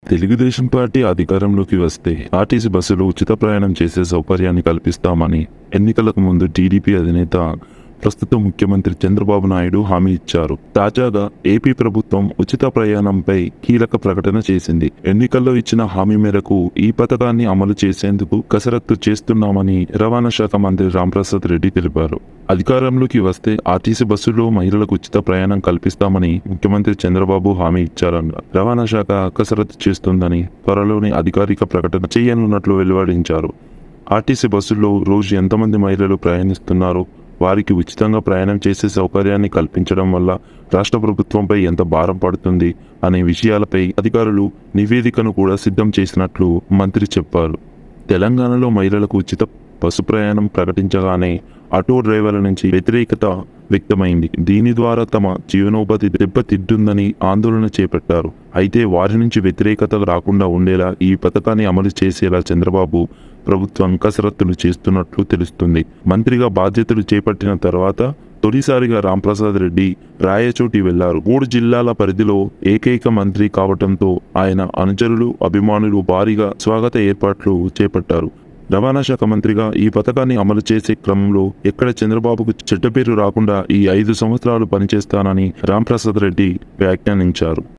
Telugu Desam party అధికారంలోకి వస్తే RTC బస్సులు ఉచిత ప్రయాణం చేసే సౌకర్యాన్ని కల్పిస్తామని ఎన్నికలకు ముందు టీడీపీ అధినేత ప్రస్తుత ముఖ్యమంత్రి చంద్రబాబు నాయుడు హామీ ఇచ్చారు తాజాగా ఏపీ ప్రభుత్వం ఉచిత ప్రయాణంపై కీలక ప్రకటన చేసింది ఎన్నికల్లో ఇచ్చిన హామీ మేరకు ఈ పథకాన్ని అమలు చేసేందుకు కసరత్తు చేస్తున్నామని రవాణా శాఖ మంత్రి రాంప్రసాద్ రెడ్డి తెలిపారు అధికారంలోకి వస్తే ఆర్టీసీ బస్సులో మహిళలకు ఉచిత ప్రయాణం కల్పిస్తామని ముఖ్యమంత్రి చంద్రబాబు హామీ ఇచ్చారన్నారు రవాణా శాఖ కసరత్తు చేస్తుందని త్వరలోనే అధికారిక ప్రకటన చేయనున్నట్లు వెలువడించారు ఆర్టీసీ బస్సుల్లో రోజు ఎంతమంది మహిళలు ప్రయాణిస్తున్నారో వారికి ఉచితంగా ప్రయాణం చేసే సౌకర్యాన్ని కల్పించడం వల్ల రాష్ట్ర ప్రభుత్వంపై ఎంత భారం పడుతుంది అనే విషయాలపై అధికారులు నివేదికను కూడా సిద్ధం చేసినట్లు మంత్రి చెప్పారు తెలంగాణలో మహిళలకు ఉచిత బస్సు ప్రయాణం ప్రకటించగానే ఆటో డ్రైవర్ల నుంచి వ్యతిరేకత వ్యక్తమైంది దీని ద్వారా తమ జీవనోపాధి దెబ్బతింటుందని ఆందోళన చేపట్టారు అయితే వారి నుంచి వ్యతిరేకత రాకుండా ఉండేలా ఈ పథకాన్ని అమలు చేసేలా చంద్రబాబు ప్రభుత్వం కసరత్తులు చేస్తున్నట్లు తెలుస్తుంది మంత్రిగా బాధ్యతలు చేపట్టిన తర్వాత తొలిసారిగా రాంప్రసాద్ రెడ్డి రాయచోటి వెళ్లారు మూడు జిల్లాల పరిధిలో ఏకైక మంత్రి కావటంతో ఆయన అనుచరులు అభిమానులు భారీగా స్వాగత ఏర్పాట్లు చేపట్టారు రవాణా శాఖ మంత్రిగా ఈ పథకాన్ని అమలు చేసే క్రమంలో ఎక్కడ చంద్రబాబుకు చెడ్డ పేరు రాకుండా ఈ ఐదు సంవత్సరాలు పనిచేస్తానని రాంప్రసాద్ రెడ్డి వ్యాఖ్యానించారు